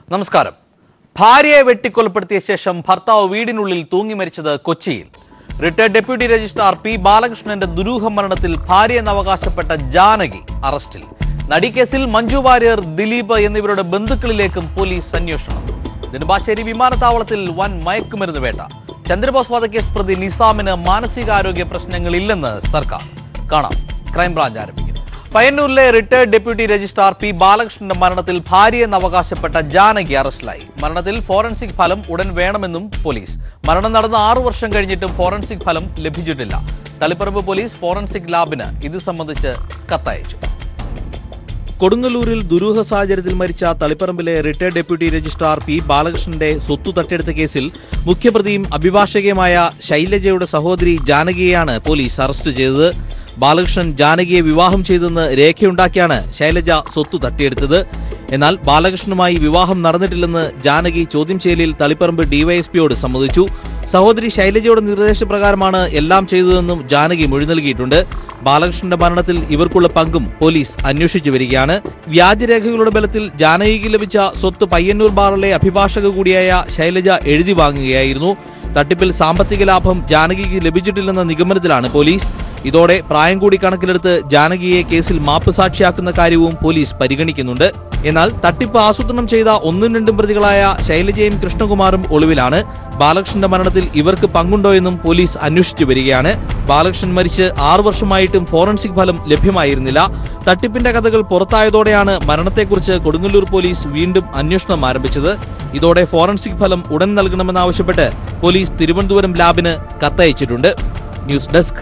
നമസ്കാരം ഭാര്യയെ വെട്ടിക്കൊലപ്പെടുത്തിയ ശേഷം ഭർത്താവ് വീടിനുള്ളിൽ തൂങ്ങി മരിച്ചത് കൊച്ചിയിൽ റിട്ടയർഡ് ഡെപ്യൂട്ടി രജിസ്ട്രാർ പി ബാലകൃഷ്ണന്റെ ദുരൂഹ മരണത്തിൽ ഭാര്യയെന്ന് അവകാശപ്പെട്ട ജാനകി അറസ്റ്റിൽ നടിക്കേസിൽ മഞ്ജു വാര്യർ ദിലീപ് എന്നിവരുടെ ബന്ധുക്കളിലേക്കും പോലീസ് അന്വേഷണം നെടുമ്പാശ്ശേരി വിമാനത്താവളത്തിൽ വൻ മയക്കുമരുന്ന് വേട്ട ചന്ദ്രബോസ് വധക്കേസ് പ്രതി നിസാമിന് മാനസികാരോഗ്യ പ്രശ്നങ്ങളില്ലെന്ന് സർക്കാർ കാണാം ക്രൈംബ്രാഞ്ച് ആരംഭിക്കുന്നു പയ്യന്നൂരിലെ റിട്ടയർഡ് ഡെപ്യൂട്ടി രജിസ്ട്രാർ പി ബാലകൃഷ്ണന്റെ മരണത്തിൽ ഭാര്യയെന്ന് അവകാശപ്പെട്ട ജാനകി അറസ്റ്റിലായി മരണത്തിൽ ഫോറൻസിക് ഫലം ഉടൻ വേണമെന്നും പോലീസ് മരണം നടന്ന ആറു വർഷം കഴിഞ്ഞിട്ടും ഫോറൻസിക് ഫലം ലഭിച്ചിട്ടില്ല തളിപ്പറമ്പ് പോലീസ് ഫോറൻസിക് ലാബിന് ഇത് സംബന്ധിച്ച് കത്തയച്ചു കൊടുങ്ങല്ലൂരിൽ ദുരൂഹ സാഹചര്യത്തിൽ മരിച്ച തളിപ്പറമ്പിലെ റിട്ടയർഡ് ഡെപ്യൂട്ടി രജിസ്ട്രാർ പി ബാലകൃഷ്ണന്റെ സ്വത്തു തട്ടിയെടുത്ത കേസിൽ മുഖ്യപ്രതിയും അഭിഭാഷകയുമായ ശൈലജയുടെ സഹോദരി ജാനകിയെയാണ് പോലീസ് അറസ്റ്റ് ചെയ്തത് ബാലകൃഷ്ണൻ ജാനകിയെ വിവാഹം ചെയ്തെന്ന് രേഖയുണ്ടാക്കിയാണ് ശൈലജ സ്വത്തു തട്ടിയെടുത്തത് എന്നാൽ ബാലകൃഷ്ണനുമായി വിവാഹം നടന്നിട്ടില്ലെന്ന് ജാനകി ചോദ്യം ചെയ്യലിൽ തളിപ്പറമ്പ് ഡിവൈഎസ്പിയോട് സമ്മതിച്ചു സഹോദരി ശൈലജയുടെ നിർദ്ദേശപ്രകാരമാണ് എല്ലാം ചെയ്തതെന്നും ജാനകി മൊഴി നൽകിയിട്ടുണ്ട് ബാലകൃഷ്ണന്റെ മരണത്തിൽ ഇവർക്കുള്ള പങ്കും പോലീസ് അന്വേഷിച്ചു വരികയാണ് വ്യാജരേഖകളുടെ ബലത്തിൽ ജാനകിക്ക് ലഭിച്ച സ്വത്ത് പയ്യന്നൂർ ബാറിലെ അഭിഭാഷക കൂടിയായ ശൈലജ എഴുതി വാങ്ങുകയായിരുന്നു തട്ടിപ്പിൽ സാമ്പത്തിക ലാഭം ജാനകിക്ക് ലഭിച്ചിട്ടില്ലെന്ന നിഗമനത്തിലാണ് പോലീസ് ഇതോടെ പ്രായം കൂടി കണക്കിലെടുത്ത് ജാനകിയെ കേസിൽ മാപ്പ് സാക്ഷിയാക്കുന്ന കാര്യവും പോലീസ് പരിഗണിക്കുന്നുണ്ട് എന്നാൽ തട്ടിപ്പ് ആസൂത്രണം ചെയ്ത ഒന്നും രണ്ടും പ്രതികളായ ശൈലജയും കൃഷ്ണകുമാറും ഒളിവിലാണ് ബാലകൃഷ്ണന്റെ മരണത്തിൽ ഇവർക്ക് പങ്കുണ്ടോ എന്നും പോലീസ് അന്വേഷിച്ചു വരികയാണ് ബാലകൃഷ്ണൻ മരിച്ച് ആറു വർഷമായിട്ടും ഫോറൻസിക് ഫലം ലഭ്യമായിരുന്നില്ല തട്ടിപ്പിന്റെ കഥകൾ പുറത്തായതോടെയാണ് മരണത്തെക്കുറിച്ച് കൊടുങ്ങല്ലൂർ പോലീസ് വീണ്ടും അന്വേഷണം ആരംഭിച്ചത് ഇതോടെ ഫോറൻസിക് ഫലം ഉടൻ നൽകണമെന്നാവശ്യപ്പെട്ട് പോലീസ് തിരുവനന്തപുരം ലാബിന് കത്തയച്ചിട്ടുണ്ട് ന്യൂസ് ഡെസ്ക്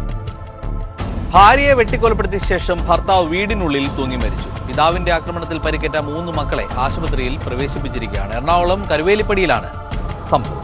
ഭാര്യയെ വെട്ടിക്കൊലപ്പെടുത്തിയ ശേഷം ഭർത്താവ് വീടിനുള്ളിൽ തൂങ്ങി മരിച്ചു പിതാവിന്റെ ആക്രമണത്തിൽ പരിക്കേറ്റ മൂന്ന് മക്കളെ ആശുപത്രിയിൽ പ്രവേശിപ്പിച്ചിരിക്കുകയാണ് എറണാകുളം കരുവേലിപ്പടിയിലാണ് സംഭവം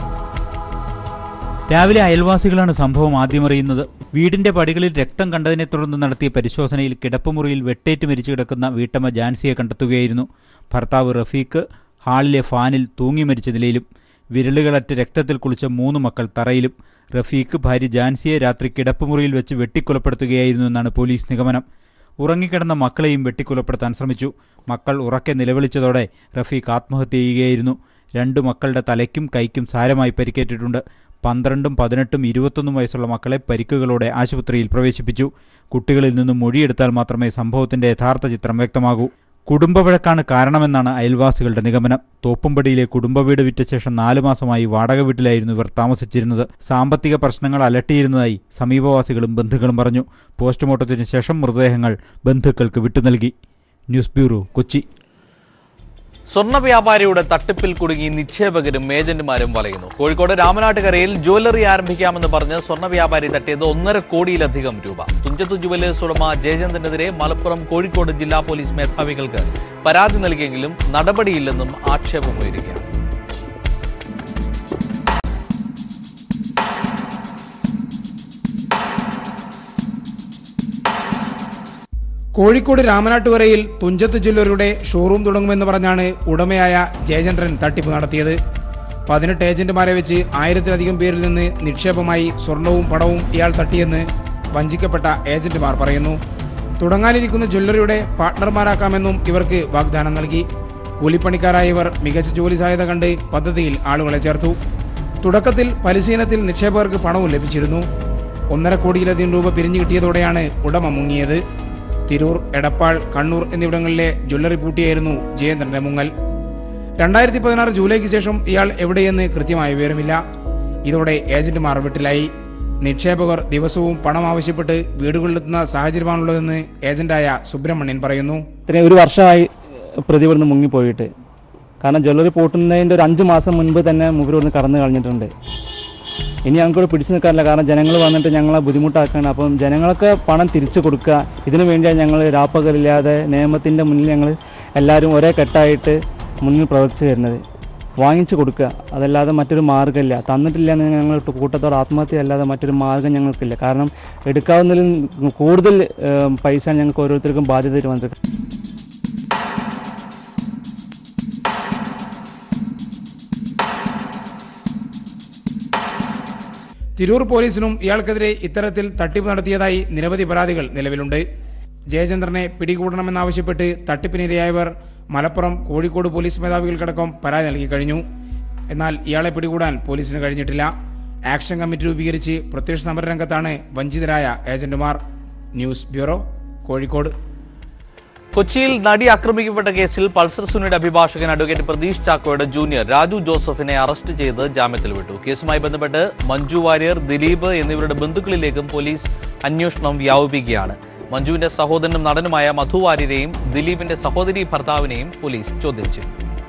രാവിലെ അയൽവാസികളാണ് സംഭവം ആദ്യമറിയുന്നത് വീടിന്റെ പടികളിൽ രക്തം കണ്ടതിനെ തുടർന്ന് നടത്തിയ പരിശോധനയിൽ കിടപ്പുമുറിയിൽ വെട്ടേറ്റ് മരിച്ചു കിടക്കുന്ന വീട്ടമ്മ ജാൻസിയെ കണ്ടെത്തുകയായിരുന്നു ഭർത്താവ് റഫീഖ് ഹാളിലെ ഫാനിൽ തൂങ്ങി മരിച്ച നിലയിലും വിരലുകളറ്റ രക്തത്തിൽ കുളിച്ച മൂന്ന് മക്കൾ തറയിലും റഫീഖ് ഭാര്യ ജാൻസിയെ രാത്രി കിടപ്പുമുറിയിൽ വെച്ച് വെട്ടിക്കൊലപ്പെടുത്തുകയായിരുന്നു എന്നാണ് പോലീസ് നിഗമനം ഉറങ്ങിക്കിടന്ന മക്കളെയും വെട്ടിക്കൊലപ്പെടുത്താൻ ശ്രമിച്ചു മക്കൾ ഉറക്കെ നിലവിളിച്ചതോടെ റഫീഖ് ആത്മഹത്യ ചെയ്യുകയായിരുന്നു രണ്ട് മക്കളുടെ തലയ്ക്കും കൈക്കും സാരമായി പരിക്കേറ്റിട്ടുണ്ട് പന്ത്രണ്ടും പതിനെട്ടും ഇരുപത്തൊന്നും വയസ്സുള്ള മക്കളെ പരിക്കുകളോടെ ആശുപത്രിയിൽ പ്രവേശിപ്പിച്ചു കുട്ടികളിൽ നിന്നും മൊഴിയെടുത്താൽ മാത്രമേ സംഭവത്തിന്റെ യഥാർത്ഥ ചിത്രം വ്യക്തമാകൂ കുടുംബവഴക്കാണ് കാരണമെന്നാണ് അയൽവാസികളുടെ നിഗമനം തോപ്പുംപടിയിലെ കുടുംബ വീട് വിറ്റ ശേഷം നാലു മാസമായി വാടക വീട്ടിലായിരുന്നു ഇവർ താമസിച്ചിരുന്നത് സാമ്പത്തിക പ്രശ്നങ്ങൾ അലട്ടിയിരുന്നതായി സമീപവാസികളും ബന്ധുക്കളും പറഞ്ഞു പോസ്റ്റ്മോർട്ടത്തിന് ശേഷം മൃതദേഹങ്ങൾ ബന്ധുക്കൾക്ക് വിട്ടുനൽകി ന്യൂസ് ബ്യൂറോ കൊച്ചി സ്വർണ്ണ വ്യാപാരിയുടെ തട്ടിപ്പിൽ കുടുങ്ങി നിക്ഷേപകരും ഏജന്റുമാരും വലയുന്നു കോഴിക്കോട് രാമനാട്ടുകരയിൽ ജ്വല്ലറി ആരംഭിക്കാമെന്ന് പറഞ്ഞ് സ്വർണ്ണ വ്യാപാരി തട്ടിയത് ഒന്നര കോടിയിലധികം രൂപ തുഞ്ചത്തു ജുവലേഴ്സ് ഉടമ ജയചന്ദ്രനെതിരെ മലപ്പുറം കോഴിക്കോട് ജില്ലാ പോലീസ് മേധാവികൾക്ക് പരാതി നൽകിയെങ്കിലും നടപടിയില്ലെന്നും ആക്ഷേപമുയരുകയാണ് കോഴിക്കോട് രാമനാട്ടുകരയിൽ തുഞ്ചത്ത് ജ്വല്ലറിയുടെ ഷോറൂം തുടങ്ങുമെന്ന് പറഞ്ഞാണ് ഉടമയായ ജയചന്ദ്രൻ തട്ടിപ്പ് നടത്തിയത് പതിനെട്ട് ഏജന്റുമാരെ വെച്ച് ആയിരത്തിലധികം പേരിൽ നിന്ന് നിക്ഷേപമായി സ്വർണവും പണവും ഇയാൾ തട്ടിയെന്ന് വഞ്ചിക്കപ്പെട്ട ഏജന്റുമാർ പറയുന്നു തുടങ്ങാനിരിക്കുന്ന ജ്വല്ലറിയുടെ പാർട്ട്ണർമാരാക്കാമെന്നും ഇവർക്ക് വാഗ്ദാനം നൽകി കൂലിപ്പണിക്കാരായ ഇവർ മികച്ച ജോലി സാധ്യത കണ്ട് പദ്ധതിയിൽ ആളുകളെ ചേർത്തു തുടക്കത്തിൽ പരിശീലനത്തിൽ നിക്ഷേപകർക്ക് പണവും ലഭിച്ചിരുന്നു ഒന്നര കോടിയിലധികം രൂപ പിരിഞ്ഞു കിട്ടിയതോടെയാണ് ഉടമ മുങ്ങിയത് തിരൂർ എടപ്പാൾ കണ്ണൂർ എന്നിവിടങ്ങളിലെ ജ്വല്ലറി പൂട്ടിയായിരുന്നു ജയേന്ദ്രന്റെ മുങ്ങൽ രണ്ടായിരത്തി പതിനാറ് ജൂലൈക്ക് ശേഷം ഇയാൾ എവിടെയെന്ന് കൃത്യമായ വിവരമില്ല ഇതോടെ ഏജന്റുമാർ വീട്ടിലായി നിക്ഷേപകർ ദിവസവും പണം ആവശ്യപ്പെട്ട് വീടുകളിലെത്തുന്ന സാഹചര്യമാണുള്ളതെന്ന് ഏജന്റായ സുബ്രഹ്മണ്യൻ പറയുന്നു ഇത്രയും ഒരു വർഷമായി പ്രതി ഇവിടുന്ന് മുങ്ങിപ്പോയിട്ട് കാരണം ജ്വല്ലറി പൂട്ടുന്നതിൻ്റെ ഒരു അഞ്ച് മാസം മുൻപ് തന്നെ മൂപ്പര് ഇവിടുന്ന് കടന്നു കളഞ്ഞിട്ടുണ്ട് ഇനി ഞങ്ങൾക്ക് പിടിച്ചു നിൽക്കാറില്ല കാരണം ജനങ്ങൾ വന്നിട്ട് ഞങ്ങളെ ബുദ്ധിമുട്ടാക്കുകയാണ് അപ്പം ജനങ്ങൾക്ക് പണം തിരിച്ചു കൊടുക്കുക ഇതിനു വേണ്ടിയാണ് ഞങ്ങൾ രാപ്പകലില്ലാതെ നിയമത്തിൻ്റെ മുന്നിൽ ഞങ്ങൾ എല്ലാവരും ഒരേ കെട്ടായിട്ട് മുന്നിൽ പ്രവർത്തിച്ചു വരുന്നത് വാങ്ങിച്ചു കൊടുക്കുക അതല്ലാതെ മറ്റൊരു മാർഗ്ഗമില്ല തന്നിട്ടില്ല എന്ന് ഞങ്ങൾ കൂട്ടത്തോടെ ആത്മഹത്യ അല്ലാതെ മറ്റൊരു മാർഗ്ഗം ഞങ്ങൾക്കില്ല കാരണം എടുക്കാവുന്നതിൽ കൂടുതൽ ഏഹ്, പൈസ ഞങ്ങൾക്ക് ഓരോരുത്തർക്കും ബാധ്യതയായിട്ട് വന്നിട്ടുണ്ട് തിരൂർ പോലീസിനും ഇയാൾക്കെതിരെ ഇത്തരത്തിൽ തട്ടിപ്പ് നടത്തിയതായി നിരവധി പരാതികൾ നിലവിലുണ്ട് ജയചന്ദ്രനെ പിടികൂടണമെന്നാവശ്യപ്പെട്ട് തട്ടിപ്പിനിരയായവർ മലപ്പുറം കോഴിക്കോട് പോലീസ് മേധാവികൾക്കടക്കം പരാതി നൽകി കഴിഞ്ഞു എന്നാൽ ഇയാളെ പിടികൂടാൻ പോലീസിന് കഴിഞ്ഞിട്ടില്ല ആക്ഷൻ കമ്മിറ്റി രൂപീകരിച്ച് പ്രത്യക്ഷ സമരരംഗത്താണ് വഞ്ചിതരായ ഏജന്റുമാർ ന്യൂസ് ബ്യൂറോ കോഴിക്കോട് കൊച്ചിയിൽ നടി ആക്രമിക്കപ്പെട്ട കേസിൽ പൾസർ സുനിയുടെ അഭിഭാഷകൻ അഡ്വക്കേറ്റ് പ്രതീഷ് ചാക്കോയുടെ ജൂനിയർ രാജു ജോസഫിനെ അറസ്റ്റ് ചെയ്ത് ജാമ്യത്തിൽ വിട്ടു കേസുമായി ബന്ധപ്പെട്ട് മഞ്ജു വാര്യർ ദിലീപ് എന്നിവരുടെ ബന്ധുക്കളിലേക്കും പോലീസ് അന്വേഷണം വ്യാപിപ്പിക്കുകയാണ് മഞ്ജുവിന്റെ സഹോദരനും നടനുമായ മധു വാര്യരെയും ദിലീപിന്റെ സഹോദരി ഭർത്താവിനെയും പോലീസ് ചോദ്യം ചെയ്തു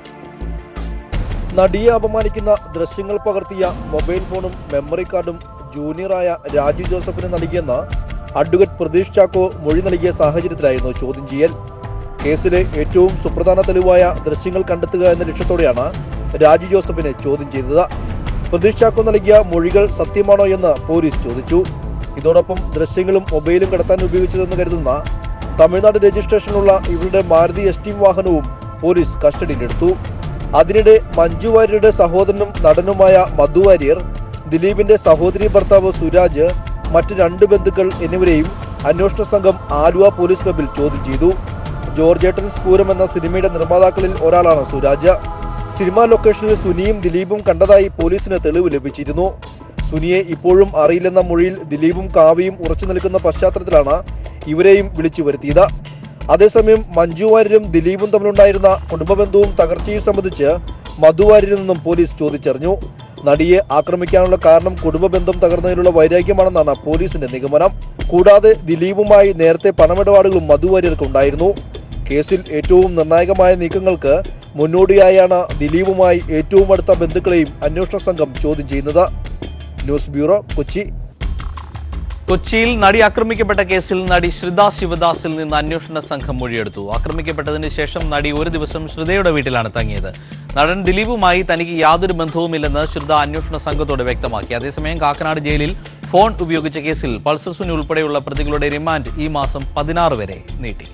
നടിയെ അപമാനിക്കുന്ന ദൃശ്യങ്ങൾ പകർത്തിയ മൊബൈൽ ഫോണും മെമ്മറി കാർഡും ജൂനിയറായ രാജു ജോസഫിന് നൽകിയെന്ന അഡ്വക്കേറ്റ് പ്രതീഷ് ചാക്കോ മൊഴി നൽകിയ സാഹചര്യത്തിലായിരുന്നു ചോദ്യം ചെയ്യൽ കേസിലെ ഏറ്റവും സുപ്രധാന തെളിവായ ദൃശ്യങ്ങൾ കണ്ടെത്തുക എന്ന ലക്ഷ്യത്തോടെയാണ് രാജു ജോസഫിനെ ചോദ്യം ചെയ്തത് പ്രതീഷ് ചാക്കോ നൽകിയ മൊഴികൾ സത്യമാണോ എന്ന് പോലീസ് ചോദിച്ചു ഇതോടൊപ്പം ദൃശ്യങ്ങളും മൊബൈലും കടത്താൻ ഉപയോഗിച്ചതെന്ന് കരുതുന്ന തമിഴ്നാട് രജിസ്ട്രേഷനുള്ള ഇവരുടെ മാരുതി എസ് ടീം വാഹനവും പോലീസ് കസ്റ്റഡിയിലെടുത്തു അതിനിടെ മഞ്ജു വാര്യരുടെ സഹോദരനും നടനുമായ മധു വാര്യർ ദിലീപിന്റെ സഹോദരി ഭർത്താവ് സുരാജ് മറ്റ് രണ്ട് ബന്ധുക്കൾ എന്നിവരെയും അന്വേഷണ സംഘം ആലുവ പോലീസ് ക്ലബിൽ ചോദ്യം ചെയ്തു ജോർജേട്ടൻ സ്പൂരം എന്ന സിനിമയുടെ നിർമ്മാതാക്കളിൽ ഒരാളാണ് സുരാജ് സിനിമാ ലൊക്കേഷനിൽ സുനിയും ദിലീപും കണ്ടതായി പോലീസിന് തെളിവ് ലഭിച്ചിരുന്നു സുനിയെ ഇപ്പോഴും അറിയില്ലെന്ന മൊഴിയിൽ ദിലീപും കാവ്യയും ഉറച്ചു നിൽക്കുന്ന പശ്ചാത്തലത്തിലാണ് ഇവരെയും വിളിച്ചു വരുത്തിയത് അതേസമയം മഞ്ജു വാര്യരും ദിലീപും തമ്മിലുണ്ടായിരുന്ന കുടുംബബന്ധവും തകർച്ചയും സംബന്ധിച്ച് മധു വാര്യരിൽ നിന്നും പോലീസ് ചോദിച്ചറിഞ്ഞു നടിയെ ആക്രമിക്കാനുള്ള കാരണം കുടുംബബന്ധം തകർന്നതിലുള്ള വൈരാഗ്യമാണെന്നാണ് പോലീസിന്റെ നിഗമനം കൂടാതെ ദിലീപുമായി നേരത്തെ പണമിടപാടുകളും മധു വാര്യർക്കുണ്ടായിരുന്നു കേസിൽ ഏറ്റവും നിർണായകമായ നീക്കങ്ങൾക്ക് മുന്നോടിയായാണ് ദിലീപുമായി ഏറ്റവും അടുത്ത ബന്ധുക്കളെയും അന്വേഷണ സംഘം ചോദ്യം ചെയ്യുന്നത് ന്യൂസ് ബ്യൂറോ കൊച്ചി കൊച്ചിയിൽ നടി ആക്രമിക്കപ്പെട്ട കേസിൽ നടി ശ്രിത ശിവദാസിൽ നിന്ന് അന്വേഷണ സംഘം മൊഴിയെടുത്തു ആക്രമിക്കപ്പെട്ടതിന് ശേഷം നടി ഒരു ദിവസം ശ്രിതയുടെ വീട്ടിലാണ് തങ്ങിയത് നടൻ ദിലീപുമായി തനിക്ക് യാതൊരു ബന്ധവുമില്ലെന്ന് ശ്രിത അന്വേഷണ സംഘത്തോട് വ്യക്തമാക്കി അതേസമയം കാക്കനാട് ജയിലിൽ ഫോൺ ഉപയോഗിച്ച കേസിൽ പൾസർ സുനി ഉൾപ്പെടെയുള്ള പ്രതികളുടെ റിമാൻഡ് ഈ മാസം പതിനാറ് വരെ നീട്ടി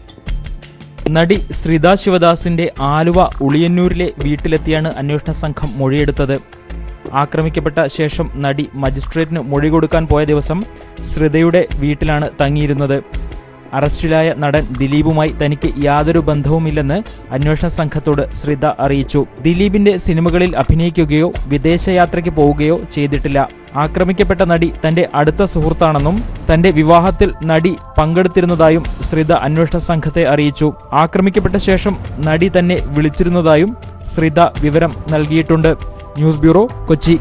നടി ശ്രിത ശിവദാസിന്റെ ആലുവ ഉളിയന്നൂരിലെ വീട്ടിലെത്തിയാണ് അന്വേഷണ സംഘം മൊഴിയെടുത്തത് ആക്രമിക്കപ്പെട്ട ശേഷം നടി മജിസ്ട്രേറ്റിന് മൊഴി കൊടുക്കാൻ പോയ ദിവസം ശ്രിതയുടെ വീട്ടിലാണ് തങ്ങിയിരുന്നത് അറസ്റ്റിലായ നടൻ ദിലീപുമായി തനിക്ക് യാതൊരു ബന്ധവുമില്ലെന്ന് അന്വേഷണ സംഘത്തോട് ശ്രിത അറിയിച്ചു ദിലീപിന്റെ സിനിമകളിൽ അഭിനയിക്കുകയോ വിദേശയാത്രയ്ക്ക് പോവുകയോ ചെയ്തിട്ടില്ല ആക്രമിക്കപ്പെട്ട നടി തന്റെ അടുത്ത സുഹൃത്താണെന്നും തന്റെ വിവാഹത്തിൽ നടി പങ്കെടുത്തിരുന്നതായും ശ്രിത അന്വേഷണ സംഘത്തെ അറിയിച്ചു ആക്രമിക്കപ്പെട്ട ശേഷം നടി തന്നെ വിളിച്ചിരുന്നതായും ശ്രിത വിവരം നൽകിയിട്ടുണ്ട് ന്യൂസ് ബ്യൂറോ കൊച്ചി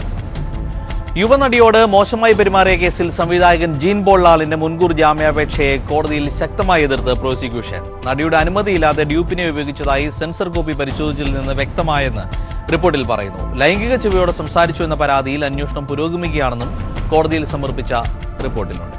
യുവനടിയോട് മോശമായി പെരുമാറിയ കേസിൽ സംവിധായകൻ ജീൻ ബോൾലാലിന്റെ മുൻകൂർ ജാമ്യാപേക്ഷയെ കോടതിയിൽ ശക്തമായി എതിർത്ത് പ്രോസിക്യൂഷൻ നടിയുടെ അനുമതിയില്ലാതെ ഡ്യൂപ്പിനെ ഉപയോഗിച്ചതായി സെൻസർ കോപ്പി പരിശോധിച്ചതിൽ നിന്ന് വ്യക്തമായെന്ന് റിപ്പോർട്ടിൽ പറയുന്നു ലൈംഗിക ചുവയോടെ സംസാരിച്ചു എന്ന പരാതിയിൽ അന്വേഷണം പുരോഗമിക്കുകയാണെന്നും കോടതിയിൽ സമർപ്പിച്ച റിപ്പോർട്ടിലുണ്ട്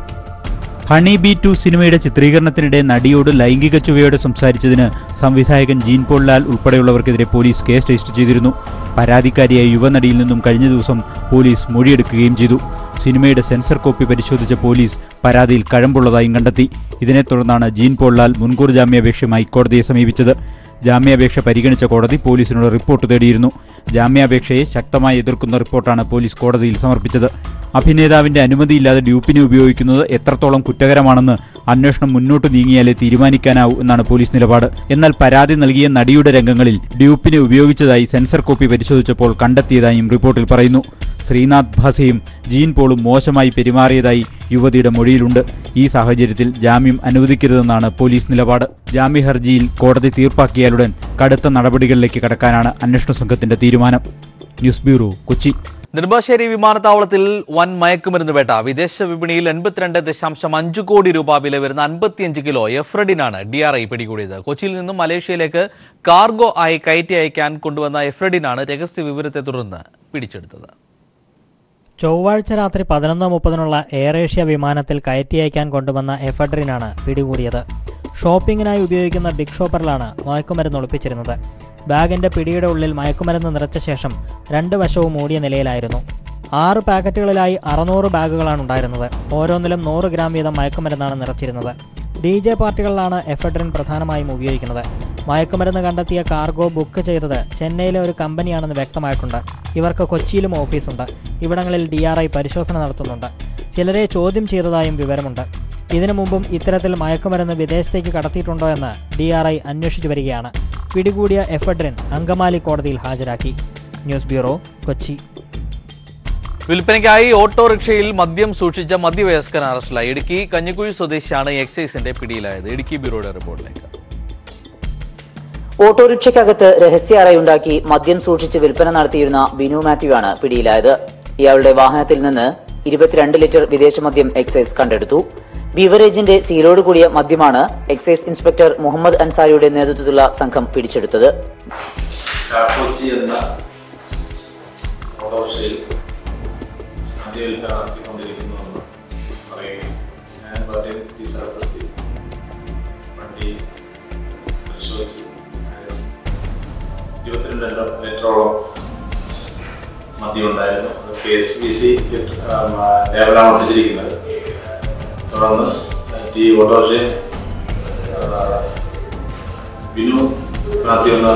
ഹണി ബി ടു സിനിമയുടെ ചിത്രീകരണത്തിനിടെ നടിയോട് ലൈംഗിക ചുവയോടെ സംസാരിച്ചതിന് സംവിധായകൻ ജീൻ പോൾ ലാൽ ഉൾപ്പെടെയുള്ളവർക്കെതിരെ പോലീസ് കേസ് രജിസ്റ്റർ ചെയ്തിരുന്നു പരാതിക്കാരിയായ യുവനടിയിൽ നിന്നും കഴിഞ്ഞ ദിവസം പോലീസ് മൊഴിയെടുക്കുകയും ചെയ്തു സിനിമയുടെ സെൻസർ കോപ്പി പരിശോധിച്ച പോലീസ് പരാതിയിൽ കഴമ്പുള്ളതായും കണ്ടെത്തി ഇതിനെ തുടർന്നാണ് ജീൻ പോൾ ലാൽ മുൻകൂർ ജാമ്യാപേക്ഷയുമായി കോടതിയെ സമീപിച്ചത് ജാമ്യാപേക്ഷ പരിഗണിച്ച കോടതി പോലീസിനോട് റിപ്പോർട്ട് തേടിയിരുന്നു ജാമ്യാപേക്ഷയെ ശക്തമായി എതിർക്കുന്ന റിപ്പോർട്ടാണ് പോലീസ് കോടതിയിൽ സമർപ്പിച്ചത് അഭിനേതാവിന്റെ അനുമതിയില്ലാതെ ഡ്യൂപ്പിനെ ഉപയോഗിക്കുന്നത് എത്രത്തോളം കുറ്റകരമാണെന്ന് അന്വേഷണം മുന്നോട്ട് നീങ്ങിയാലേ തീരുമാനിക്കാനാവൂ എന്നാണ് പോലീസ് നിലപാട് എന്നാൽ പരാതി നൽകിയ നടിയുടെ രംഗങ്ങളിൽ ഡ്യൂപ്പിനെ ഉപയോഗിച്ചതായി സെൻസർ കോപ്പി പരിശോധിച്ചപ്പോൾ കണ്ടെത്തിയതായും റിപ്പോർട്ടിൽ പറയുന്നു ശ്രീനാഥ് ഭാസയും ജീൻ പോളും മോശമായി പെരുമാറിയതായി യുവതിയുടെ മൊഴിയിലുണ്ട് ഈ സാഹചര്യത്തിൽ ജാമ്യം അനുവദിക്കരുതെന്നാണ് പോലീസ് നിലപാട് ജാമ്യ ഹർജിയിൽ കോടതി തീർപ്പാക്കിയാലുടൻ കടുത്ത നടപടികളിലേക്ക് കടക്കാനാണ് അന്വേഷണ സംഘത്തിന്റെ തീരുമാനം ന്യൂസ് ബ്യൂറോ കൊച്ചി നെടുമ്പാശ്ശേരി വിമാനത്താവളത്തിൽ വൻ മയക്കുമരുന്ന് വേട്ട വിദേശ വിപണിയിൽ എൺപത്തിരണ്ട് ദശാംശം അഞ്ച് കോടി രൂപ വില വരുന്ന അൻപത്തിയഞ്ച് കിലോ എഫ്രഡിനാണ് ഡി ആർ ഐ പിടികൂടിയത് കൊച്ചിയിൽ നിന്നും മലേഷ്യയിലേക്ക് കാർഗോ ആയി കയറ്റി അയക്കാൻ കൊണ്ടുവന്ന എഫ്രഡിനാണ് രഹസ്യ വിവരത്തെ തുടർന്ന് പിടിച്ചെടുത്തത് ചൊവ്വാഴ്ച രാത്രി പതിനൊന്ന് മുപ്പതിനുള്ള എയർ ഏഷ്യ വിമാനത്തിൽ കയറ്റി അയക്കാൻ കൊണ്ടുവന്ന എഫഡറിനാണ് പിടികൂടിയത് ഷോപ്പിങ്ങിനായി ഉപയോഗിക്കുന്ന ബിഗ് ഷോപ്പറിലാണ് മയക്കുമരുന്ന് ഒളിപ്പിച്ചിരുന്നത് ബാഗിന്റെ പിടിയുടെ ഉള്ളിൽ മയക്കുമരുന്ന് നിറച്ച ശേഷം രണ്ട് വശവും മൂടിയ നിലയിലായിരുന്നു ആറ് പാക്കറ്റുകളിലായി അറുന്നൂറ് ബാഗുകളാണ് ഉണ്ടായിരുന്നത് ഓരോന്നിലും നൂറ് ഗ്രാം വീതം മയക്കുമരുന്നാണ് നിറച്ചിരുന്നത് ഡി ജെ പാർട്ടികളിലാണ് എഫഡ്രിൻ പ്രധാനമായും ഉപയോഗിക്കുന്നത് മയക്കുമരുന്ന് കണ്ടെത്തിയ കാർഗോ ബുക്ക് ചെയ്തത് ചെന്നൈയിലെ ഒരു കമ്പനിയാണെന്ന് വ്യക്തമായിട്ടുണ്ട് ഇവർക്ക് കൊച്ചിയിലും ഓഫീസുണ്ട് ഇവിടങ്ങളിൽ ഡി ആർ ഐ പരിശോധന നടത്തുന്നുണ്ട് ചിലരെ ചോദ്യം ചെയ്തതായും വിവരമുണ്ട് ഇതിനു മുമ്പും ഇത്തരത്തിൽ മയക്കുമരുന്ന് വിദേശത്തേക്ക് കടത്തിയിട്ടുണ്ടോ എന്ന് ഡി ആർ ഐ അന്വേഷിച്ചു വരികയാണ് പിടികൂടിയ എഫഡ്രിൻ അങ്കമാലി കോടതിയിൽ ഹാജരാക്കി ന്യൂസ് ബ്യൂറോ കൊച്ചി വിൽപ്പനയ്ക്കായി ഓട്ടോറിക്ഷയിൽ മദ്യം സൂക്ഷിച്ച മധ്യവയസ്കൻ അറസ്റ്റിലായി ഇടുക്കി കഞ്ഞിക്കുഴി സ്വദേശിയാണ് എക്സൈസിന്റെ പിടിയിലായത് ഇടുക്കി ബ്യൂറോയുടെ റിപ്പോർട്ടിലേക്ക് ഓട്ടോറിക്ഷയ്ക്കകത്ത് രഹസ്യ അറയുണ്ടാക്കി മദ്യം സൂക്ഷിച്ച് വിൽപ്പന നടത്തിയിരുന്ന ബിനു മാത്യു ആണ് പിടിയിലായത് ഇയാളുടെ വാഹനത്തിൽ നിന്ന് ഇരുപത്തിരണ്ട് ലിറ്റർ വിദേശ മദ്യം എക്സൈസ് കണ്ടെടുത്തു ബീവറേജിന്റെ സീലോട് കൂടിയ മദ്യമാണ് എക്സൈസ് ഇൻസ്പെക്ടർ മുഹമ്മദ് അൻസാരിയുടെ നേതൃത്വത്തിലുള്ള സംഘം പിടിച്ചെടുത്തത് ചാക്കോച്ചി എന്ന ഓട്ടോറിക്ഷയിൽ മദ്യവിൽപ്പന നടത്തിക്കൊണ്ടിരിക്കുന്നുവെന്ന് പറയുകയും ഞാൻ വണ്ടിയിൽ തീസറപ്പെടുത്തി വണ്ടി പരിശോധിച്ച് ഇരുപത്തിരണ്ട് ലിറ്ററോളം മദ്യം ഉണ്ടായിരുന്നു അത് കെ എസ് ബി സി ലേബലാണ് ഒട്ടിച്ചിരിക്കുന്നത് തുടർന്ന് ഈ ഓട്ടോറിക്ഷയിൽ ആ, ബിനു മാത്യു എന്ന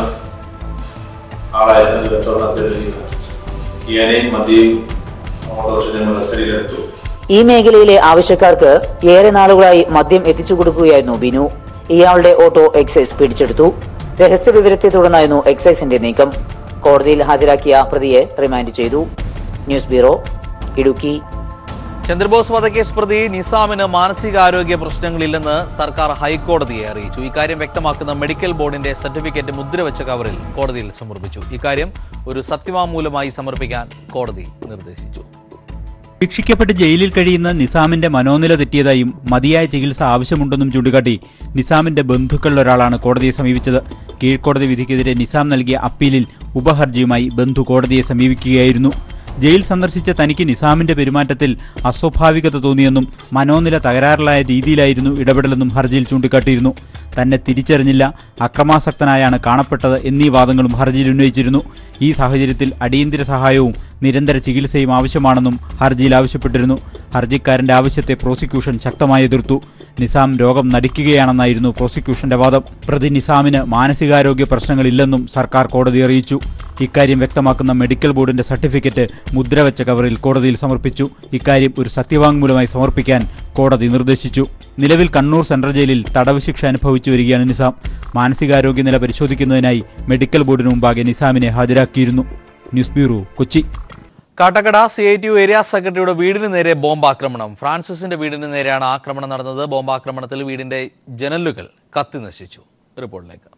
ആളായിരുന്നു കച്ചവടം നടത്തിയിരുന്നത് ഇയാനെയും മദ്യയും ഓട്ടോറിക്ഷയും കസ്റ്റഡിയിലെടുത്തു ഈ മേഖലയിലെ ആവശ്യക്കാർക്ക് ഏറെ നാളുകളായി മദ്യം എത്തിച്ചു കൊടുക്കുകയായിരുന്നു ബിനു ഇയാളുടെ ഓട്ടോ എക്സൈസ് പിടിച്ചെടുത്തു രഹസ്യ വിവരത്തെ തുടർന്നായിരുന്നു എക്സൈസിന്റെ നീക്കം കോടതിയിൽ ഹാജരാക്കിയ പ്രതിയെ റിമാൻഡ് ചെയ്തു ന്യൂസ് ബ്യൂറോ ഇടുക്കി ചന്ദ്രബോസ് വധക്കേസ് പ്രതി നിസാമിന് മാനസികാരോഗ്യ പ്രശ്നങ്ങളില്ലെന്ന് സർക്കാർ ഹൈക്കോടതിയെ അറിയിച്ചു ഇക്കാര്യം വ്യക്തമാക്കുന്ന മെഡിക്കൽ ബോർഡിന്റെ സർട്ടിഫിക്കറ്റ് മുദ്രവെച്ച കവറിൽ കോടതിയിൽ സമർപ്പിച്ചു ഇക്കാര്യം ഒരു സത്യവാങ്മൂലമായി സമർപ്പിക്കാൻ കോടതി നിർദ്ദേശിച്ചു ശിക്ഷിക്കപ്പെട്ട് ജയിലിൽ കഴിയുന്ന നിസാമിന്റെ മനോനില തെറ്റിയതായും മതിയായ ചികിത്സ ആവശ്യമുണ്ടെന്നും ചൂണ്ടിക്കാട്ടി നിസാമിന്റെ ബന്ധുക്കളിലൊരാളാണ് കോടതിയെ സമീപിച്ചത് കീഴ്ക്കോടതി വിധിക്കെതിരെ നിസാം നൽകിയ അപ്പീലിൽ ഉപഹർജിയുമായി ബന്ധു കോടതിയെ സമീപിക്കുകയായിരുന്നു ജയിൽ സന്ദർശിച്ച തനിക്ക് നിസാമിന്റെ പെരുമാറ്റത്തിൽ അസ്വാഭാവികത തോന്നിയെന്നും മനോനില തകരാറിലായ രീതിയിലായിരുന്നു ഇടപെടലെന്നും ഹർജിയിൽ ചൂണ്ടിക്കാട്ടിയിരുന്നു തന്നെ തിരിച്ചറിഞ്ഞില്ല അക്രമാസക്തനായാണ് കാണപ്പെട്ടത് എന്നീ വാദങ്ങളും ഹർജിയിൽ ഉന്നയിച്ചിരുന്നു ഈ സാഹചര്യത്തിൽ അടിയന്തര സഹായവും നിരന്തര ചികിത്സയും ആവശ്യമാണെന്നും ഹർജിയിൽ ആവശ്യപ്പെട്ടിരുന്നു ഹർജിക്കാരന്റെ ആവശ്യത്തെ പ്രോസിക്യൂഷൻ ശക്തമായി എതിർത്തു നിസാം രോഗം നടിക്കുകയാണെന്നായിരുന്നു പ്രോസിക്യൂഷന്റെ വാദം പ്രതി നിസാമിന് മാനസികാരോഗ്യ പ്രശ്നങ്ങളില്ലെന്നും സർക്കാർ കോടതി അറിയിച്ചു ഇക്കാര്യം വ്യക്തമാക്കുന്ന മെഡിക്കൽ ബോർഡിന്റെ സർട്ടിഫിക്കറ്റ് മുദ്രവെച്ച കവറിൽ കോടതിയിൽ സമർപ്പിച്ചു ഇക്കാര്യം ഒരു സത്യവാങ്മൂലമായി സമർപ്പിക്കാൻ കോടതി നിർദ്ദേശിച്ചു നിലവിൽ കണ്ണൂർ സെൻട്രൽ ജയിലിൽ തടവ് ശിക്ഷ അനുഭവിച്ചു വരികയാണ് നിസാം മാനസികാരോഗ്യ നില പരിശോധിക്കുന്നതിനായി മെഡിക്കൽ ബോർഡിന് മുമ്പാകെ നിസാമിനെ ഹാജരാക്കിയിരുന്നു news bureau Kochi Kattakkada C I T U area സെക്രട്ടറിയുടെ വീടിന് നേരെ ബോംബാക്രമണം ഫ്രാൻസിസിന്റെ വീടിന് നേരെയാണ് ആക്രമണം നടന്നത് ബോംബാക്രമണത്തിൽ വീടിന്റെ ജനലുകൾ കത്തി നശിച്ചു റിപ്പോർട്ടിലേക്ക്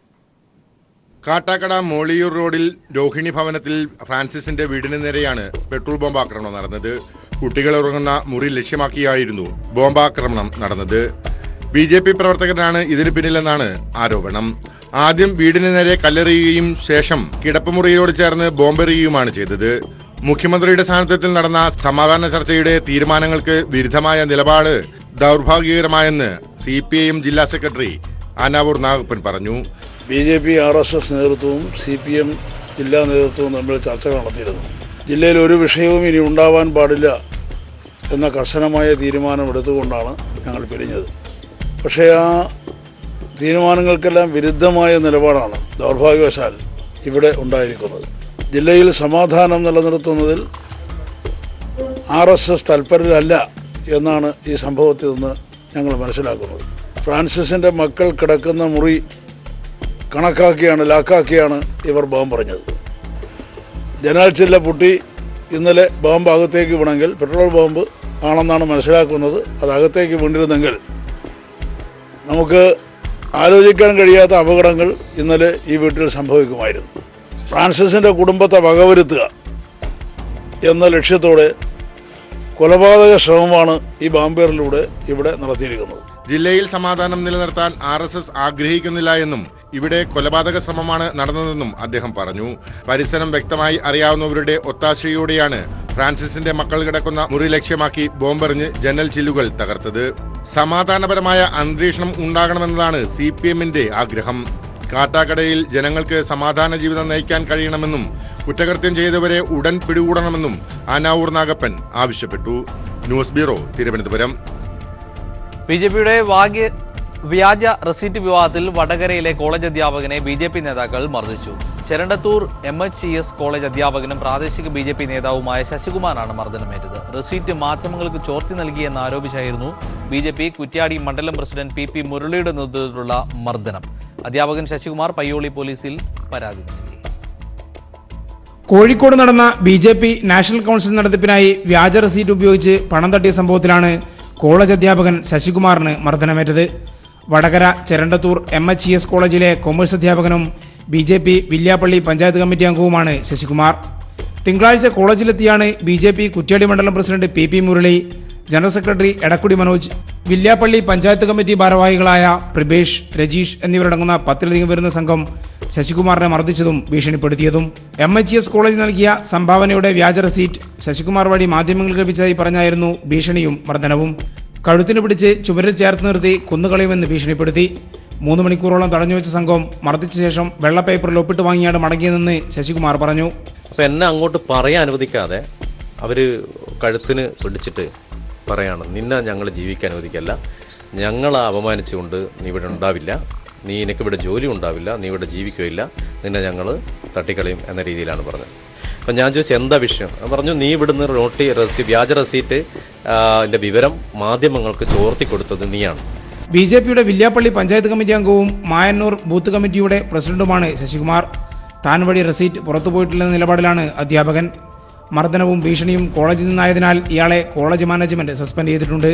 കാട്ടാക്കട മോളിയൂർ റോഡിൽ രോഹിണി ഭവനത്തിൽ ഫ്രാൻസിസിന്റെ വീടിന് നേരെയാണ് പെട്രോൾ ബോംബ് ആക്രമണം നടന്നത് കുട്ടികൾ ഉറങ്ങുന്ന മുറി ലക്ഷ്യമാക്കിയായിരുന്നു ബോംബാക്രമണം നടന്നത് ബി ജെ പി പ്രവർത്തകരാണ് ഇതിന് പിന്നിലെന്നാണ് ആരോപണം ആദ്യം വീടിന് നേരെ കല്ലെറിയുകയും ശേഷം കിടപ്പുമുറിയോട് ചേർന്ന് ബോംബെറിയുകയുമാണ് ചെയ്തത് മുഖ്യമന്ത്രിയുടെ സാന്നിധ്യത്തിൽ നടന്ന സമാധാന ചർച്ചയുടെ തീരുമാനങ്ങൾക്ക് വിരുദ്ധമായ നിലപാട് ദൗർഭാഗ്യകരമായെന്ന് സി പി ഐ എം ജില്ലാ സെക്രട്ടറി ആനാവൂർ നാഗപ്പൻ പറഞ്ഞു B J P R S S നേതൃത്വവും സി പി എം ജില്ലാ നേതൃത്വവും തമ്മിൽ ചർച്ച നടത്തിയിരുന്നു ജില്ലയിൽ ഒരു വിഷയവും ഇനി ഉണ്ടാവാൻ പാടില്ല എന്ന കർശനമായ തീരുമാനം എടുത്തുകൊണ്ടാണ് ഞങ്ങൾ പിരിഞ്ഞത് പക്ഷേ ആ തീരുമാനങ്ങൾക്കെല്ലാം വിരുദ്ധമായ നിലപാടാണ് ദൗർഭാഗ്യവശാൽ ഇവിടെ ഉണ്ടായിരിക്കുന്നത് ജില്ലയിൽ സമാധാനം നിലനിർത്തുന്നതിൽ ആർ എസ് എസ് തൽപരരല്ല എന്നാണ് ഈ സംഭവത്തിൽ നിന്ന് ഞങ്ങൾ മനസ്സിലാക്കുന്നത് ഫ്രാൻസിസിൻ്റെ മക്കൾ കിടക്കുന്ന മുറി കണക്കാക്കിയാണ് ലാക്കാക്കിയാണ് ഇവർ ബോംബ് പറഞ്ഞത് ജനാൽ ചില്ല പൊട്ടി ഇന്നലെ ബോംബ് അകത്തേക്ക് വീണെങ്കിൽ പെട്രോൾ ബോംബ് ആണെന്നാണ് മനസ്സിലാക്കുന്നത് അത് അകത്തേക്ക് വീണ്ടിരുന്നെങ്കിൽ നമുക്ക് ആലോചിക്കാൻ കഴിയാത്ത അപകടങ്ങൾ ഇന്നലെ ഈ വീട്ടിൽ സംഭവിക്കുമായിരുന്നു ഫ്രാൻസിസിൻ്റെ കുടുംബത്തെ വകവരുത്തുക എന്ന ലക്ഷ്യത്തോടെ കൊലപാതക ശ്രമമാണ് ഈ ബാംബേറിലൂടെ ഇവിടെ നടത്തിയിരിക്കുന്നത് ജില്ലയിൽ സമാധാനം നിലനിർത്താൻ ആർ എസ് എസ് ആഗ്രഹിക്കുന്നില്ല എന്നും ഇവിടെ കൊലപാതക ശ്രമമാണ് നടന്നതെന്നും അദ്ദേഹം പറഞ്ഞു പരിസരം വ്യക്തമായി അറിയാവുന്നവരുടെ ഒത്താശയോടെയാണ് ഫ്രാൻസിസിന്റെ മക്കൾ കിടക്കുന്ന മുറി ലക്ഷ്യമാക്കി ബോംബെറിഞ്ഞ് ജനൽ ചില്ലുകൾ തകർത്തത് സമാധാനപരമായ അന്തരീക്ഷം ഉണ്ടാകണമെന്നതാണ് സി പി എമ്മിന്റെ ആഗ്രഹം കാട്ടാക്കടയിൽ ജനങ്ങൾക്ക് സമാധാന ജീവിതം നയിക്കാൻ കഴിയണമെന്നും കുറ്റകൃത്യം ചെയ്തവരെ ഉടൻ പിടികൂടണമെന്നും ആനാവൂർ നാഗപ്പൻ ആവശ്യപ്പെട്ടു news bureau Thiruvananthapuram B J പിയുടെ വാഗ്യ വ്യാജ റെസീറ്റ് വിവാദത്തിൽ വടകരയിലെ കോളേജ് അധ്യാപകനെ ബി ജെ പി നേതാക്കൾ മർദ്ദിച്ചു Cherandathur M H C S college അധ്യാപകനും പ്രാദേശിക ബി ജെ പി നേതാവുമായ ശശികുമാറാണ് മർദ്ദനമേറ്റത് റെസീറ്റ് മാധ്യമങ്ങൾക്ക് ചോർത്തി നൽകിയെന്ന് ആരോപിച്ചായിരുന്നു ബി ജെ പി കുറ്റ്യാടി മണ്ഡലം പ്രസിഡന്റ് പി പി മുരളിയുടെ നേതൃത്വത്തിലുള്ള മർദ്ദനം അധ്യാപകൻ ശശികുമാർ പയ്യോളി പോലീസിൽ പരാതി നൽകി കോഴിക്കോട് നടന്ന B J P national council നടത്തിപ്പിനായി വ്യാജ റസീറ്റ് ഉപയോഗിച്ച് പണം തട്ടിയ സംഭവത്തിലാണ് കോളേജ് അധ്യാപകൻ ശശികുമാറിന് മർദ്ദനമേറ്റത് Vadakara Cherandathur M H E S കോളേജിലെ കൊമേഴ്സ് അധ്യാപകനും B J P Villiappally panchayat committee അംഗവുമാണ് ശശികുമാർ തിങ്കളാഴ്ച കോളേജിലെത്തിയാണ് ബി ജെ പി കുറ്റ്യാടി മണ്ഡലം president P P Murali general secretary Edakkudi Manoj Villiappally panchayat committee ഭാരവാഹികളായ പ്രഭേഷ് രജീഷ് എന്നിവരടങ്ങുന്ന പത്തിലധികം വരുന്ന സംഘം ശശികുമാറിനെ മർദ്ദിച്ചതും ഭീഷണിപ്പെടുത്തിയതും എം എച്ച് എസ് കോളേജ് നൽകിയ സംഭാവനയുടെ വ്യാജ റസീറ്റ് ശശികുമാർ വഴി മാധ്യമങ്ങൾക്ക് ലഭിച്ചതായി പറഞ്ഞായിരുന്നു ഭീഷണിയും മർദ്ദനവും കഴുത്തിന് പിടിച്ച് ചുമരിൽ ചേർത്ത് നിർത്തി കൊന്നുകളയുമെന്ന് ഭീഷണിപ്പെടുത്തി മൂന്ന് മണിക്കൂറോളം തടഞ്ഞുവെച്ച സംഘം മർദ്ദിച്ച ശേഷം വെള്ള പേപ്പറിൽ ഒപ്പിട്ട് വാങ്ങിയാണ് മടങ്ങിയതെന്ന് ശശികുമാർ പറഞ്ഞു അപ്പം എന്നെ അങ്ങോട്ട് പറയാൻ അനുവദിക്കാതെ അവർ കഴുത്തിന് പിടിച്ചിട്ട് പറയാണ് നിന്നെ ഞങ്ങൾ ജീവിക്കാൻ അനുവദിക്കല്ല ഞങ്ങളെ അപമാനിച്ചുകൊണ്ട് നീ ഇവിടെ ഉണ്ടാവില്ല നീ എനിക്ക് ഇവിടെ ജോലി ഉണ്ടാവില്ല നീ ഇവിടെ ജീവിക്കുകയില്ല നിന്നെ ഞങ്ങൾ തട്ടിക്കളയും എന്ന രീതിയിലാണ് പറഞ്ഞത് അപ്പം ഞാൻ ചോദിച്ചു എന്താ വിഷയം ഞാൻ പറഞ്ഞു നീ ഇവിടുന്ന് നോട്ടി റസീ വ്യാജ റസീറ്റ് ആ, ന്റെ വിവരം മാധ്യമങ്ങൾക്ക് ചോർത്തി കൊടുത്തത് നീയാണ് ബി ജെ പിയുടെ വില്യാപ്പള്ളി പഞ്ചായത്ത് കമ്മിറ്റി അംഗവും മായന്നൂർ ബൂത്ത് കമ്മിറ്റിയുടെ പ്രസിഡന്റുമാണ് ശശികുമാർ താൻ വഴി റസീറ്റ് പുറത്തുപോയിട്ടില്ലെന്ന നിലപാടിലാണ് അധ്യാപകൻ മർദ്ദനവും ഭീഷണിയും കോളേജിൽ നിന്നായതിനാൽ ഇയാളെ കോളേജ് മാനേജ്മെന്റ് സസ്പെൻഡ് ചെയ്തിട്ടുണ്ട്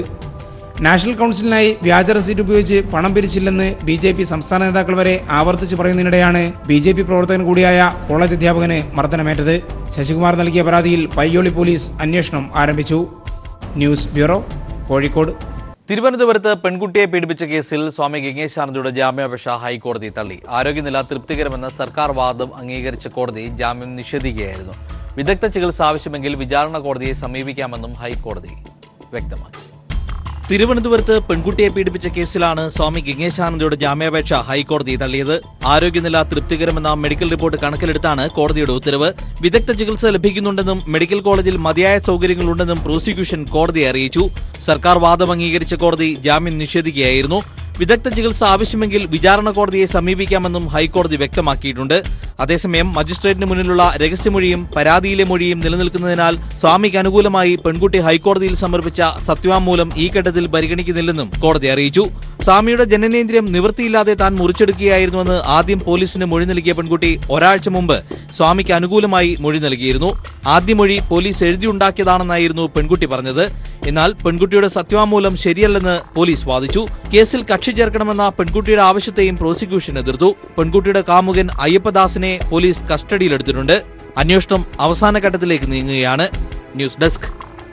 നാഷണൽ കൗൺസിലിനായി വ്യാജ റസീറ്റ് ഉപയോഗിച്ച് പണം പിരിച്ചില്ലെന്ന് ബി ജെ പി സംസ്ഥാന നേതാക്കൾ വരെ ആവർത്തിച്ച് പറയുന്നതിനിടെയാണ് ബി ജെ പി പ്രവർത്തകൻ കൂടിയായ കോളേജ് അധ്യാപകന് മർദ്ദനമേറ്റത് ശശികുമാർ നൽകിയ പരാതിയിൽ പയ്യോളി പോലീസ് അന്വേഷണം ആരംഭിച്ചു ന്യൂസ് ബ്യൂറോ കോഴിക്കോട് തിരുവനന്തപുരത്ത് പെൺകുട്ടിയെ പീഡിപ്പിച്ച കേസിൽ സ്വാമി ഗംഗേശാനന്ദയുടെ ജാമ്യാപേക്ഷ ഹൈക്കോടതി തള്ളി ആരോഗ്യനില തൃപ്തികരമെന്ന സർക്കാർ വാദം അംഗീകരിച്ച കോടതി ജാമ്യം നിഷേധിക്കുകയായിരുന്നു വിദഗ്ധ ചികിത്സ ആവശ്യമെങ്കിൽ വിചാരണ കോടതിയെ സമീപിക്കാമെന്നും ഹൈക്കോടതി വ്യക്തമാക്കി തിരുവനന്തപുരത്ത് പെൺകുട്ടിയെ പീഡിപ്പിച്ച കേസിലാണ് സ്വാമി ഗംഗേശാനന്ദയുടെ ജാമ്യാപേക്ഷ ഹൈക്കോടതി തള്ളിയത് ആരോഗ്യനില തൃപ്തികരമെന്ന മെഡിക്കൽ റിപ്പോർട്ട് കണക്കിലെടുത്താണ് കോടതിയുടെ ഉത്തരവ് വിദഗ്ധ ചികിത്സ ലഭിക്കുന്നുണ്ടെന്നും മെഡിക്കൽ കോളേജിൽ മതിയായ സൗകര്യങ്ങളുണ്ടെന്നും പ്രോസിക്യൂഷൻ കോടതിയെ അറിയിച്ചു സർക്കാർ വാദം അംഗീകരിച്ച കോടതി ജാമ്യം നിഷേധിക്കുകയായിരുന്നു വിദഗ്ധ ചികിത്സ ആവശ്യമെങ്കിൽ വിചാരണ കോടതിയെ സമീപിക്കാമെന്നും ഹൈക്കോടതി വ്യക്തമാക്കിയിട്ടുണ്ട് അതേസമയം മജിസ്ട്രേറ്റിന് മുന്നിലുള്ള രഹസ്യമൊഴിയും പരാതിയിലെ മൊഴിയും നിലനിൽക്കുന്നതിനാൽ സ്വാമിക്ക് അനുകൂലമായി പെൺകുട്ടി ഹൈക്കോടതിയിൽ സമർപ്പിച്ച സത്യവാങ്മൂലം ഈ ഘട്ടത്തിൽ പരിഗണിക്കുന്നില്ലെന്നും കോടതി അറിയിച്ചു സ്വാമിയുടെ ജനനേന്ദ്രിയം നിവൃത്തിയില്ലാതെ താൻ മുറിച്ചെടുക്കുകയായിരുന്നുവെന്ന് ആദ്യം പോലീസിന് മൊഴി നൽകിയ പെൺകുട്ടി ഒരാഴ്ച മുമ്പ് സ്വാമിക്ക് അനുകൂലമായി മൊഴി നൽകിയിരുന്നു ആദ്യ മൊഴി പോലീസ് എഴുതിയുണ്ടാക്കിയതാണെന്നായിരുന്നു പെൺകുട്ടി പറഞ്ഞത് എന്നാൽ പെൺകുട്ടിയുടെ സത്യവാങ്മൂലം ശരിയല്ലെന്ന് പോലീസ് വാദിച്ചു കേസിൽ കക്ഷി ചേർക്കണമെന്ന പെൺകുട്ടിയുടെ ആവശ്യത്തെയും പ്രോസിക്യൂഷൻ എതിർത്തു പെൺകുട്ടിയുടെ കാമുകൻ അയ്യപ്പദാസിനെ പോലീസ് കസ്റ്റഡിയിലെടുത്തിട്ടുണ്ട് അന്വേഷണം അവസാന ഘട്ടത്തിലേക്ക് നീങ്ങുകയാണ് ന്യൂസ് ഡെസ്ക്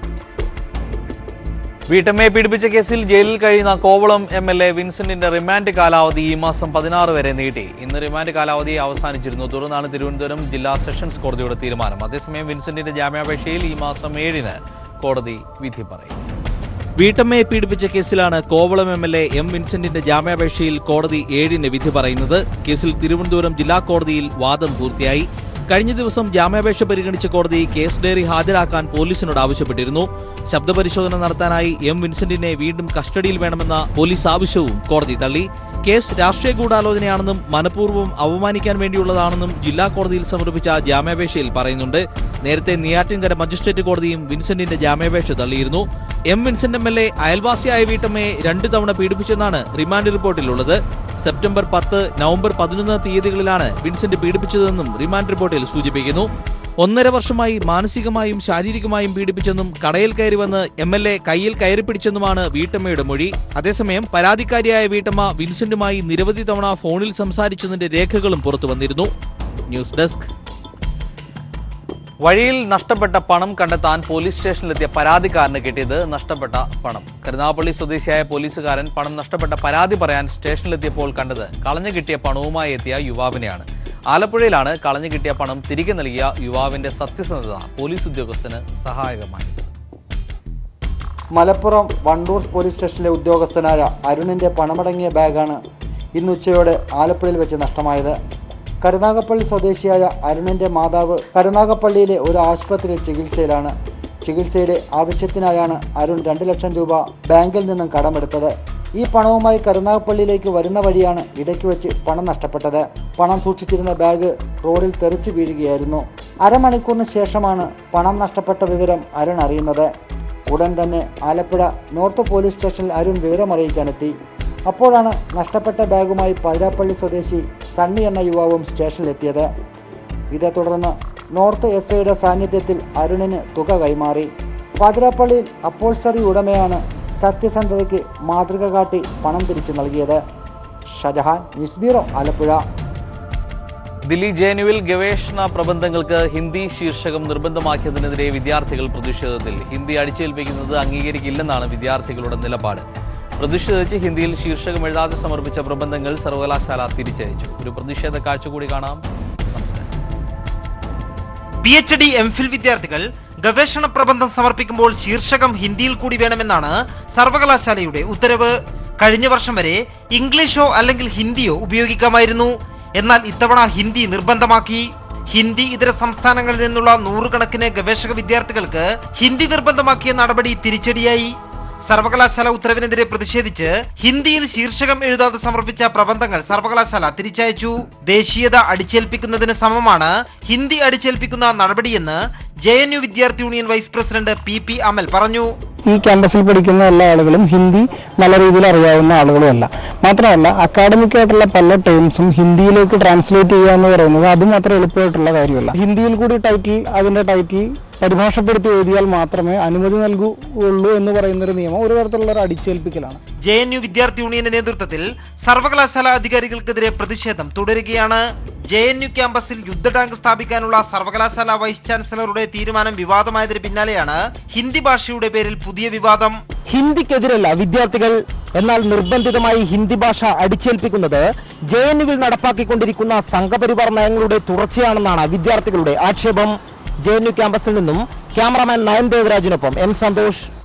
വീട്ടമ്മയെ പീഡിപ്പിച്ച കേസിൽ ജയിലിൽ കഴിയുന്ന കോവളം എം എൽ എ വിൻസെന്റിന്റെ റിമാൻഡ് കാലാവധി ഈ മാസം പതിനാറ് വരെ നീട്ടി ഇന്ന് റിമാൻഡ് കാലാവധി അവസാനിച്ചിരുന്നു തുടർന്നാണ് തിരുവനന്തപുരം ജില്ലാ സെഷൻസ് കോടതിയുടെ തീരുമാനം അതേസമയം വിൻസെന്റിന്റെ ജാമ്യാപേക്ഷയിൽ ഈ മാസം ഏഴിന് കോടതി വിധി പറയും വീട്ടമ്മയെ പീഡിപ്പിച്ച കേസിലാണ് Kovalam M L A M വിൻസെന്റിന്റെ ജാമ്യാപേക്ഷയിൽ കോടതി ഏഴിന് വിധി പറയുന്നത് കേസിൽ തിരുവനന്തപുരം ജില്ലാ കോടതിയിൽ വാദം പൂർത്തിയായി കഴിഞ്ഞ ദിവസം ജാമ്യാപേക്ഷ പരിഗണിച്ച കോടതി കേസ് ഡയറി ഹാജരാക്കാൻ പോലീസിനോട് ആവശ്യപ്പെട്ടിരുന്നു ശബ്ദപരിശോധന നടത്താനായി എം വിൻസെന്റിനെ വീണ്ടും കസ്റ്റഡിയിൽ വേണമെന്ന പോലീസ് ആവശ്യവും കോടതി തള്ളി കേസ് രാഷ്ട്രീയ ഗൂഢാലോചനയാണെന്നും മനഃപൂർവ്വം അവമാനിക്കാൻ വേണ്ടിയുള്ളതാണെന്നും ജില്ലാ കോടതിയിൽ സമർപ്പിച്ച ജാമ്യാപേക്ഷയിൽ പറയുന്നുണ്ട് നേരത്തെ നെയ്യാറ്റിൻകര മജിസ്ട്രേറ്റ് കോടതിയും വിൻസെന്റിന്റെ ജാമ്യാപേക്ഷ തള്ളിയിരുന്നു M Vincent M L A അയൽവാസിയായ വീട്ടമ്മയെ രണ്ടു തവണ പീഡിപ്പിച്ചെന്നാണ് റിമാൻഡ് റിപ്പോർട്ടിലുള്ളത് സെപ്റ്റംബർ പത്ത് നവംബർ പതിനൊന്ന് തീയതികളിലാണ് വിൻസെന്റ് പീഡിപ്പിച്ചതെന്നും റിമാൻഡ് റിപ്പോർട്ടിൽ സൂചിപ്പിക്കുന്നു ഒന്നര വർഷമായി മാനസികമായും ശാരീരികമായും പീഡിപ്പിച്ചെന്നും കടയിൽ കയറി വന്ന് എം എൽ എ കയ്യിൽ കയറി പിടിച്ചെന്നുമാണ് വീട്ടമ്മയുടെ മൊഴി അതേസമയം പരാതിക്കാരിയായ വീട്ടമ്മ വിൻസെന്റുമായി നിരവധി തവണ ഫോണിൽ സംസാരിച്ചതിന്റെ രേഖകളും പുറത്തു വന്നിരുന്നു ന്യൂസ് ഡെസ്ക് വഴിയിൽ നഷ്ടപ്പെട്ട പണം കണ്ടെത്താൻ പോലീസ് സ്റ്റേഷനിലെത്തിയ പരാതിക്കാരന് കിട്ടിയത് നഷ്ടപ്പെട്ട പണം കരുനാഗപ്പള്ളി സ്വദേശിയായ പോലീസുകാരൻ പണം നഷ്ടപ്പെട്ട പരാതി പറയാൻ സ്റ്റേഷനിലെത്തിയപ്പോൾ കണ്ടത് കളഞ്ഞു കിട്ടിയ പണവുമായി എത്തിയ യുവാവിനെയാണ് ആലപ്പുഴയിലാണ് കളഞ്ഞു കിട്ടിയ പണം തിരികെ നൽകിയ യുവാവിന്റെ സത്യസന്ധത പോലീസ് ഉദ്യോഗസ്ഥന് സഹായകമായത് മലപ്പുറം വണ്ടൂർ പോലീസ് സ്റ്റേഷനിലെ ഉദ്യോഗസ്ഥനായ അരുണിൻ്റെ പണമടങ്ങിയ ബാഗാണ് ഇന്ന് ഉച്ചയോടെ ആലപ്പുഴയിൽ വെച്ച് നഷ്ടമായത് കരുനാഗപ്പള്ളി സ്വദേശിയായ അരുണിൻ്റെ മാതാവ് കരുനാഗപ്പള്ളിയിലെ ഒരു ആശുപത്രിയിൽ ചികിത്സയിലാണ് ചികിത്സയുടെ ആവശ്യത്തിനായാണ് അരുൺ രണ്ട് ലക്ഷം രൂപ ബാങ്കിൽ നിന്നും കടമെടുത്തത് ഈ പണവുമായി കരുനാഗപ്പള്ളിയിലേക്ക് വരുന്ന വഴിയാണ് ഇടയ്ക്ക് വെച്ച് പണം നഷ്ടപ്പെട്ടത് പണം സൂക്ഷിച്ചിരുന്ന ബാഗ് റോഡിൽ തെറിച്ചു വീഴുകയായിരുന്നു അരമണിക്കൂറിന് ശേഷമാണ് പണം നഷ്ടപ്പെട്ട വിവരം അരുൺ അറിയുന്നത് ഉടൻ തന്നെ ആലപ്പുഴ നോർത്ത് പോലീസ് സ്റ്റേഷനിൽ അരുൺ വിവരമറിയിക്കാനെത്തി അപ്പോഴാണ് നഷ്ടപ്പെട്ട ബാഗുമായി പതിരാപ്പള്ളി സ്വദേശി സണ്ണി എന്ന യുവാവും സ്റ്റേഷനിലെത്തിയത് ഇതേ തുടർന്ന് നോർത്ത് എസ് ഐയുടെ സാന്നിധ്യത്തിൽ അരുണിന് തുക കൈമാറി പാതിരാപ്പള്ളിയിൽ അപ്പോൾസറി ഉടമയാണ് സത്യസന്ധതയ്ക്ക് മാതൃക കാട്ടി പണം തിരിച്ചു നൽകിയത് Shajahan news bureau Alappuzha Delhi J N യുവിൽ ഗവേഷണ പ്രബന്ധങ്ങൾക്ക് ഹിന്ദി ശീർഷകം നിർബന്ധമാക്കിയതിനെതിരെ വിദ്യാർത്ഥികൾ പ്രതിഷേധത്തിൽ ഹിന്ദി അടിച്ചേൽപ്പിക്കുന്നത് അംഗീകരിക്കില്ലെന്നാണ് വിദ്യാർത്ഥികളുടെ നിലപാട് പ്രതിഷേധിച്ച് ഹിന്ദിയിൽ ശീർഷകം എഴുതാതെ സമർപ്പിച്ച പ്രബന്ധങ്ങൾ സർവകലാശാല തിരിച്ചയച്ചു ഒരു പ്രതിഷേധ കാഴ്ച കൂടി കാണാം നമസ്കാരം P H D M Phil വിദ്യാർത്ഥികൾ ഗവേഷണ പ്രബന്ധം സമർപ്പിക്കുമ്പോൾ ശീർഷകം ഹിന്ദിയിൽ കൂടി വേണമെന്നാണ് സർവകലാശാലയുടെ ഉത്തരവ് കഴിഞ്ഞ വർഷം വരെ ഇംഗ്ലീഷോ അല്ലെങ്കിൽ ഹിന്ദിയോ ഉപയോഗിക്കാമായിരുന്നു എന്നാൽ ഇത്തവണ ഹിന്ദി നിർബന്ധമാക്കി ഹിന്ദി ഇതര സംസ്ഥാനങ്ങളിൽ നിന്നുള്ള നൂറുകണക്കിന് ഗവേഷക വിദ്യാർത്ഥികൾക്ക് ഹിന്ദി നിർബന്ധമാക്കിയ നടപടി തിരിച്ചടിയായി സർവകലാശാല ഉത്തരവിനെതിരെ പ്രതിഷേധിച്ച് ഹിന്ദിയിൽ ശീർഷകം എഴുതാതെ സമർപ്പിച്ച പ്രബന്ധങ്ങൾ സർവകലാശാല തിരിച്ചയച്ചു ദേശീയത അടിച്ചേൽപ്പിക്കുന്നതിന് സമമാണ് ഹിന്ദി അടിച്ചേൽപ്പിക്കുന്ന നടപടിയെന്ന് ജെ എൻ യു വിദ്യാർത്ഥി union vice president P P Amal പറഞ്ഞു ഈ ക്യാമ്പസിൽ പഠിക്കുന്ന എല്ലാ ആളുകളും ഹിന്ദി നല്ല രീതിയിൽ അറിയാവുന്ന ആളുകളുമല്ല മാത്രമല്ല അക്കാഡമിക് ആയിട്ടുള്ള പല ടേംസും ഹിന്ദിയിലേക്ക് ട്രാൻസ്ലേറ്റ് ചെയ്യുക എന്ന് പറയുന്നത് അതും അത്ര എളുപ്പമായിട്ടുള്ള കാര്യമല്ല ഹിന്ദിയിൽ കൂടി ടൈറ്റിൽ അതിന്റെ ടൈറ്റിൽ പരിഭാഷപ്പെടുത്തി എഴുതിയാൽ മാത്രമേ അനുമതി നൽകുകയുള്ളൂ എന്ന് പറയുന്ന ഒരു നിയമം ഒരു തരത്തിലുള്ള ഒരു അടിച്ചേൽപ്പിക്കലാണ് ജെ എൻ യു വിദ്യാർത്ഥി യൂണിയന്റെ നേതൃത്വത്തിൽ സർവകലാശാല അധികാരികൾക്കെതിരെ പ്രതിഷേധം തുടരുകയാണ് ജെ എൻ യു ക്യാമ്പസിൽ യുദ്ധ ടാങ്ക് സ്ഥാപിക്കാനുള്ള സർവകലാശാല വൈസ് ചാൻസലറുടെ തീരുമാനം വിവാദമായതിന് പിന്നാലെയാണ് ഹിന്ദി ഭാഷയുടെ പേരിൽ പുതിയ വിവാദം ഹിന്ദിക്കെതിരല്ല വിദ്യാർത്ഥികൾ എന്നാൽ നിർബന്ധിതമായി ഹിന്ദി ഭാഷ അടിച്ചേൽപ്പിക്കുന്നത് ജെ എൻ യുവിൽ നടപ്പാക്കിക്കൊണ്ടിരിക്കുന്ന സംഘപരിവാർ നയങ്ങളുടെ തുടർച്ചയാണെന്നാണ് വിദ്യാർത്ഥികളുടെ ആക്ഷേപം ജെ എൻ യു ക്യാമ്പസിൽ നിന്നും ക്യാമറാമാൻ നയൻ ദേവരാജിനൊപ്പം എം സന്തോഷ്